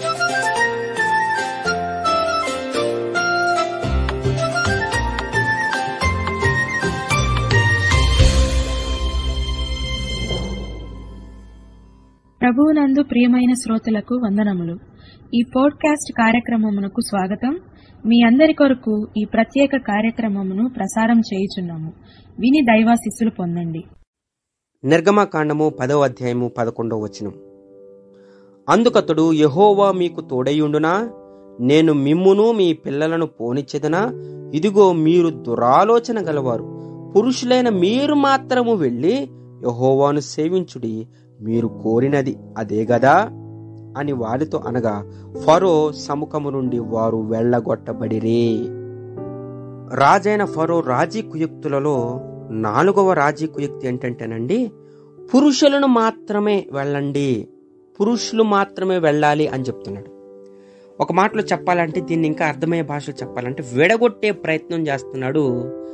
ప్రభువునందు ప్రియమైన శ్రోతలకు వందనములు ఈ పోడ్కాస్ట్ కార్యక్రమమునకు స్వాగతం మీ అందరి కొరకు ఈ ప్రత్యేక కార్యక్రమమును ప్రసారం చేయుచున్నాము విని దైవాశిస్సులు పొందండి నిర్గమకాండము పదవ అధ్యాయము పదకొండవ వచనం అందుకతడు యహోవా మీకు తోడయుండునా నేను మిమ్మును మీ పిల్లలను పోనిచ్చెదనా ఇదిగో మీరు దురాలోచన గలవారు పురుషులైన మీరు మాత్రము వెళ్ళి యహోవాను సేవించుడి మీరు కోరినది అదే గదా అని వారితో అనగా ఫరో సముఖము నుండి వారు వెళ్ళగొట్టబడిరే రాజైన ఫరో రాజీ కుయుక్తులలో నాలుగవ రాజీ కుయుక్తి ఏంటంటేనండి పురుషులను మాత్రమే వెళ్ళండి పురుషులు మాత్రమే వెళ్ళాలి అని చెప్తున్నాడు ఒక మాటలో చెప్పాలంటే దీన్ని ఇంకా అర్థమయ్యే భాషలో చెప్పాలంటే విడగొట్టే ప్రయత్నం చేస్తున్నాడు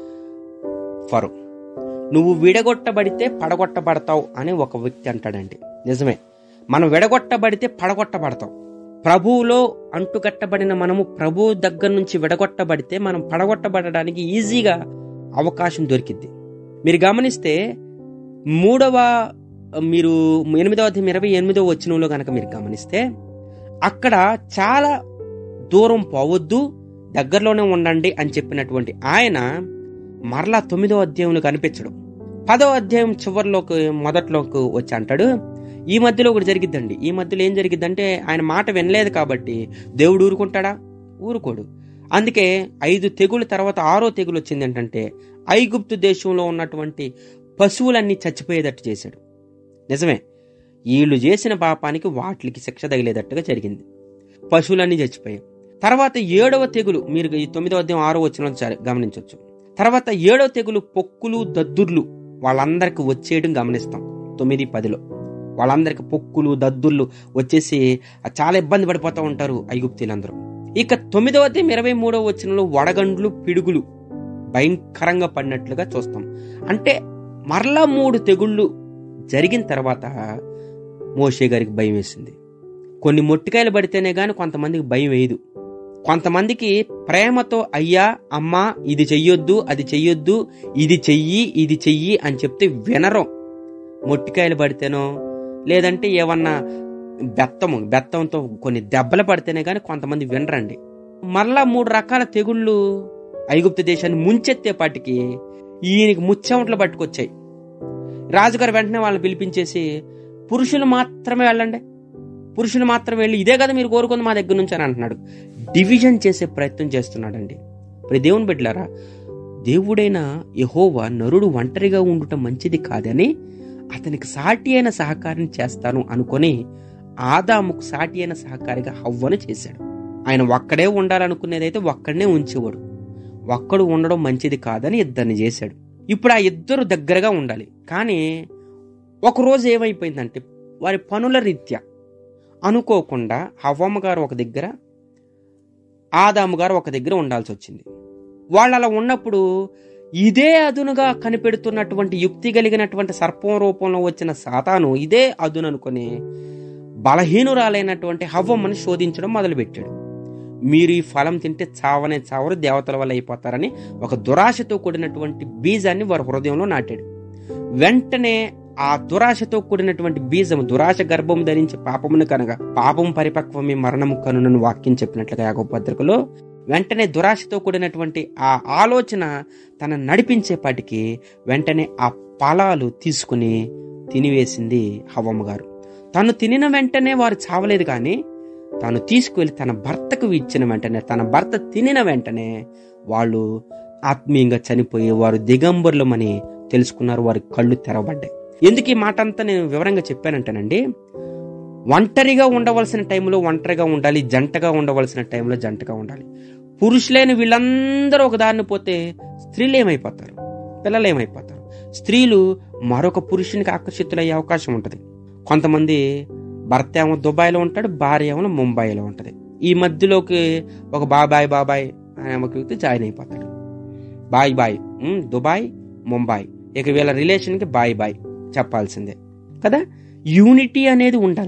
ఫరో నువ్వు విడగొట్టబడితే పడగొట్టబడతావు అని ఒక వ్యక్తి అంటాడండి నిజమే మనం విడగొట్టబడితే పడగొట్టబడతాం ప్రభువులో అంటుకట్టబడిన మనము ప్రభు దగ్గర నుంచి విడగొట్టబడితే మనం పడగొట్టబడడానికి ఈజీగా అవకాశం దొరికింది మీరు గమనిస్తే మూడవ మీరు ఎనిమిదవ అధ్యాయం ఇరవై ఎనిమిదవ వచనంలో కనుక మీరు గమనిస్తే అక్కడ చాలా దూరం పోవద్దు దగ్గరలోనే ఉండండి అని చెప్పినటువంటి ఆయన మరలా తొమ్మిదో అధ్యాయంలో కనిపించడం పదో అధ్యాయం చివరిలోకి మొదట్లోకి వచ్చి అంటాడు ఈ మధ్యలో ఒకటి జరిగిద్దండి ఈ మధ్యలో ఏం జరిగిద్దంటే ఆయన మాట వినలేదు కాబట్టి దేవుడు ఊరుకుంటాడా ఊరుకోడు అందుకే ఐదు తెగుల తర్వాత ఆరో తెగులు వచ్చింది ఏంటంటే ఐగుప్తు దేశంలో ఉన్నటువంటి పశువులన్నీ చచ్చిపోయేటట్టు చేశాడు నిజమే వీళ్ళు చేసిన పాపానికి వాటికి శిక్ష తగిలేటట్టుగా జరిగింది పశువులన్నీ చచ్చిపోయాయి తర్వాత ఏడవ తెగులు మీరు ఈ తొమ్మిదవ అధ్యాయం ఆరో వచ్చిన గమనించవచ్చు తర్వాత ఏడవ తెగులు పొక్కులు దద్దుర్లు వాళ్ళందరికి వచ్చేయడం గమనిస్తాం తొమ్మిది పదిలో వాళ్ళందరికి పొక్కులు దద్దుర్లు వచ్చేసి చాలా ఇబ్బంది పడిపోతూ ఉంటారు ఐగుప్తీలందరూ ఇక తొమ్మిదవ అధ్యాయం ఇరవై మూడవ వచ్చినలో వడగండ్లు పిడుగులు భయంకరంగా పడినట్లుగా చూస్తాం అంటే మరలా మూడు తెగుళ్ళు జరిగిన తర్వాత మోషే గారికి భయం వేసింది కొన్ని మొట్టికాయలు పడితేనే గాని కొంతమందికి భయం వేయదు కొంతమందికి ప్రేమతో అయ్యా అమ్మా ఇది చెయ్యొద్దు అది చెయ్యొద్దు ఇది చెయ్యి ఇది చెయ్యి అని చెప్తే వినరం మొట్టికాయలు పడితేనో లేదంటే ఏమన్నా బెత్తము బెత్తంతో కొన్ని దెబ్బలు పడితేనే కానీ కొంతమంది వినరండి మరలా మూడు రకాల తెగుళ్ళు ఐగుప్తు దేశాన్ని ముంచెత్తేపాటికి ఈయనకి ముచ్చెమట్లు పట్టుకొచ్చాయి రాజుగారు వెంటనే వాళ్ళని పిలిపించేసి పురుషులు మాత్రమే వెళ్ళండి పురుషులు మాత్రమే వెళ్ళి ఇదే కదా మీరు కోరుకుంది మా దగ్గర నుంచి అని అంటున్నాడు డివిజన్ చేసే ప్రయత్నం చేస్తున్నాడండి ఇప్పుడు దేవుని బిడ్డలారా దేవుడైన యహోవా నరుడు ఒంటరిగా ఉండటం మంచిది కాదని అతనికి సాటి అయిన సహకారం చేస్తాను అనుకొని ఆదాముకు సాటి అయిన సహకారిగా హవ్వను చేశాడు ఆయన ఒక్కడే ఉండాలనుకునేదైతే ఒక్కడనే ఉంచేవాడు ఒక్కడు ఉండడం మంచిది కాదని ఇద్దరిని చేశాడు ఇప్పుడు ఆ ఇద్దరు దగ్గరగా ఉండాలి కానీ ఒకరోజు ఏమైపోయిందంటే వారి పనుల రీత్యా అనుకోకుండా హవ్వమ్మ గారు ఒక దగ్గర ఆదాము గారు ఒక దగ్గర ఉండాల్సి వచ్చింది వాళ్ళు అలా ఉన్నప్పుడు ఇదే అదునుగా కనిపెడుతున్నటువంటి యుక్తి కలిగినటువంటి సర్పం రూపంలో వచ్చిన సాతాను ఇదే అదును అనుకుని బలహీనురాలైనటువంటి హవ్వమ్మని శోధించడం మొదలుపెట్టాడు మీరు ఈ ఫలం తింటే చావనే చావరు దేవతల వల్ల అయిపోతారని ఒక దురాశతో కూడినటువంటి బీజాన్ని వారి హృదయంలో నాటాడు వెంటనే ఆ దురాశతో కూడినటువంటి బీజము దురాశ గర్భం ధరించి పాపమును కనుక పాపం పరిపక్వమే మరణము కనునని వాక్యం చెప్పినట్లుగా యాగో పత్రికలో వెంటనే దురాశతో కూడినటువంటి ఆ ఆలోచన తన నడిపించేపాటికి వెంటనే ఆ ఫలాలు తీసుకుని తినివేసింది హవ్వమ్మ గారు తను తినిన వెంటనే వారు చావలేదు కానీ తాను తీసుకువెళ్ళి తన భర్తకు ఇచ్చిన వెంటనే తన భర్త తినిన వెంటనే వాళ్ళు ఆత్మీయంగా చనిపోయి వారు దిగంబరులమని తెలుసుకున్నారు వారి కళ్ళు తెరవబడ్డాయి ఎందుకు ఈ మాట అంతా నేను వివరంగా చెప్పానంటేనండి ఒంటరిగా ఉండవలసిన టైంలో ఒంటరిగా ఉండాలి జంటగా ఉండవలసిన టైంలో జంటగా ఉండాలి పురుషులైన వీళ్ళందరూ ఒక దారిని పోతే స్త్రీలు ఏమైపోతారు పిల్లలు ఏమైపోతారు స్త్రీలు మరొక పురుషునికి ఆకర్షితులయ్యే అవకాశం ఉంటుంది కొంతమంది భర్త ఏమో దుబాయ్లో ఉంటాడు భార్య ఏమో ముంబైలో ఉంటుంది ఈ మధ్యలోకి ఒక బాబాయ్ బాబాయ్ అనే ఒక వ్యక్తి జాయిన్ అయిపోతాడు bye bye um, Dubai Mumbai ఇక వీళ్ళ రిలేషన్కి బాయ్ బాయ్ చెప్పాల్సిందే కదా యూనిటీ అనేది ఉండాలండి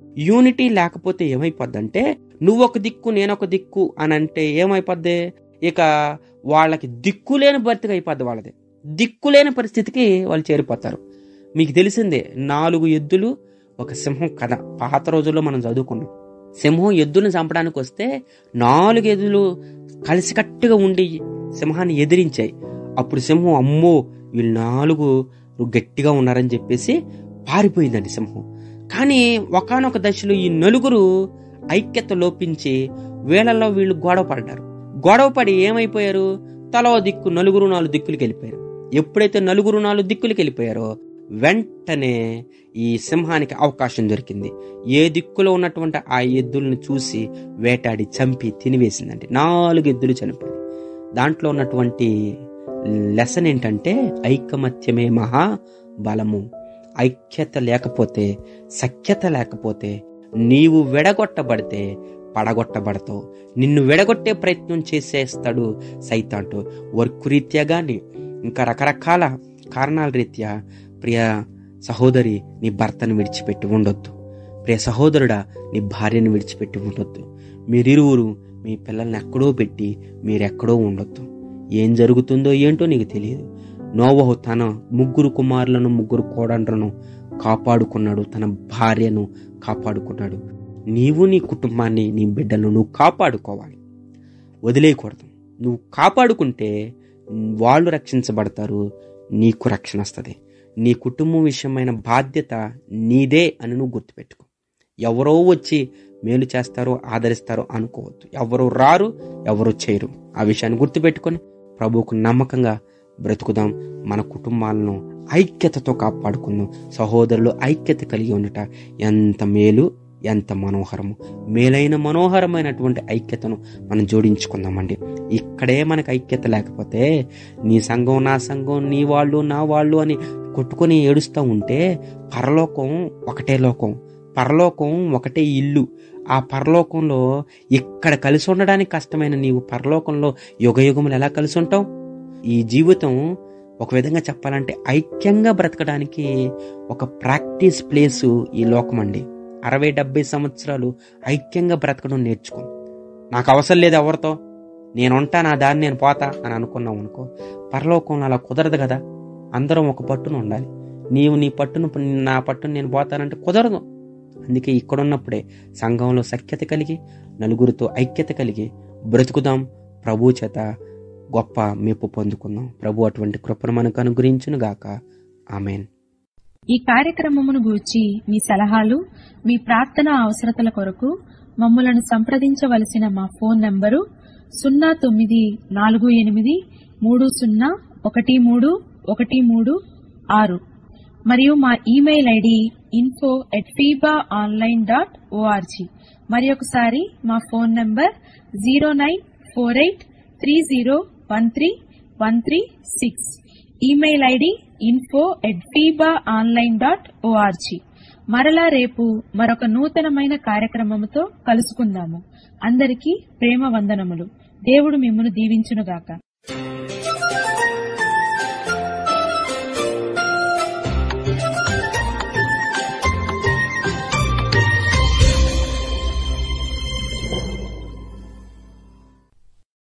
యూనిటీ లేకపోతే ఏమైపోద్దంటే నువ్వు ఒక దిక్కు నేను ఒక దిక్కు అని అంటే ఏమైపోద్ది ఇక వాళ్ళకి దిక్కులేని బతికి అయిపోద్ది వాళ్ళది దిక్కులేని పరిస్థితికి వాళ్ళు చేరిపోతారు మీకు తెలిసిందే నాలుగు ఎద్దులు ఒక సింహం కథ పాత రోజుల్లో మనం చదువుకున్నాం సింహం ఎద్దును చంపడానికి వస్తే నాలుగు ఎద్దులు కలిసికట్టుగా ఉండి సింహాన్ని ఎదిరించాయి అప్పుడు సింహం అమ్మో వీళ్ళు నాలుగు గట్టిగా ఉన్నారని చెప్పేసి పారిపోయిందండి సింహం కానీ ఒకానొక దశలో ఈ నలుగురు ఐక్యత లోపించి వీళ్ళల్లో వీళ్ళు గొడవ పడ్డారు గొడవ పడి ఏమైపోయారు తలో దిక్కు నలుగురు నాలుగు దిక్కులకి వెళ్ళిపోయారు ఎప్పుడైతే నలుగురు నాలుగు దిక్కులకి వెళ్ళిపోయారో వెంటనే ఈ సింహానికి అవకాశం దొరికింది ఏ దిక్కులో ఉన్నటువంటి ఆ ఎద్దుల్ని చూసి వేటాడి చంపి తినివేసిందండి నాలుగు ఎద్దులు చనిపోయాయి దాంట్లో ఉన్నటువంటి లెసన్ ఏంటంటే ఐకమత్యమే మహా బలము ఐక్యత లేకపోతే సఖ్యత లేకపోతే నీవు విడగొట్టబడితే పడగొట్టబడతావు నిన్ను విడగొట్టే ప్రయత్నం చేసేస్తాడు సైతాంటు వర్క్ రీత్యా కానీ ఇంకా రకరకాల కారణాల రీత్యా ప్రియ సహోదరి నీ భర్తను విడిచిపెట్టి ఉండొద్దు ప్రియ సహోదరుడా నీ భార్యను విడిచిపెట్టి ఉండొద్దు మీరిరువురు మీ పిల్లల్ని ఎక్కడో పెట్టి మీరెక్కడో ఉండొద్దు ఏం జరుగుతుందో ఏంటో నీకు తెలియదు నోవహు తన ముగ్గురు కుమారులను ముగ్గురు కోడండ్రను కాపాడుకున్నాడు తన భార్యను కాపాడుకున్నాడు నీవు నీ కుటుంబాన్ని నీ బిడ్డలను నువ్వు కాపాడుకోవాలి వదిలేయకూడదు నువ్వు కాపాడుకుంటే వాళ్ళు రక్షించబడతారు నీకు రక్షణ వస్తుంది నీ కుటుంబం విషయమైన బాధ్యత నీదే అని నువ్వు గుర్తుపెట్టుకో ఎవరో వచ్చి మేలు చేస్తారో ఆదరిస్తారో అనుకోవద్దు ఎవరు రారు ఎవరు చేయరు ఆ విషయాన్ని గుర్తుపెట్టుకొని ప్రభువుకు నమ్మకంగా బ్రతుకుదాం మన కుటుంబాలను ఐక్యతతో కాపాడుకుందాం సహోదరులు ఐక్యత కలిగి ఉండట ఎంత మేలు ఎంత మనోహరము మేలైన మనోహరమైనటువంటి ఐక్యతను మనం జోడించుకుందామండి ఇక్కడే మనకు ఐక్యత లేకపోతే నీ సంఘం నా సంఘం నీ వాళ్ళు నా వాళ్ళు అని కొట్టుకొని ఏడుస్తూ ఉంటే పరలోకం ఒకటే లోకం పరలోకం ఒకటే ఇల్లు ఆ పరలోకంలో ఇక్కడ కలిసి ఉండడానికి కష్టమైన నీవు పరలోకంలో యుగ యుగములు ఎలా కలిసి ఉంటావు ఈ జీవితం ఒక విధంగా చెప్పాలంటే ఐక్యంగా బ్రతకడానికి ఒక ప్రాక్టీస్ ప్లేసు ఈ లోకం అండి అరవై డెబ్బై సంవత్సరాలు ఐక్యంగా బ్రతకడం నేర్చుకో నాకు అవసరం లేదు ఎవరితో నేను ఉంటా నా దాన్ని నేను పోతా అని అనుకున్నావు అనుకో పరలోకంలో అలా కుదరదు కదా అందరం ఒక పట్టున ఉండాలి నీవు నీ పట్టును నా పట్టును నేను పోతానంటే కుదరదు అందుకే ఇక్కడున్నప్పుడే సంఘంలో సఖ్యత కలిగి నలుగురితో ఐక్యత కలిగి బ్రతుకుదాం ప్రభు చేత గొప్ప మెప్పు పొందుకుందాం ప్రభు అటువంటి కృపను మనకు అనుగ్రహించును గాక ఆమెన్ ఈ కార్యక్రమమును గూర్చి మీ సలహాలు మీ ప్రార్థన అవసరతల కొరకు మమ్మలను సంప్రదించవలసిన మా ఫోన్ నంబరు సున్నా తొమ్మిది నాలుగు ఎనిమిది మూడు సున్నా ఒకటి మూడు ఒకటి మూడు ఆరు మరియు మా email ID info at FIBA online dot ORG మరి ఒకసారి మా phone number zero nine four eight three zero one three one three six email ID info at FIBA online dot ORG మరలా రేపు మరొక నూతనమైన కార్యక్రమముతో కలుసుకుందాము అందరికీ ప్రేమ వందనములు దేవుడు మిమ్మను దీవించునుగాక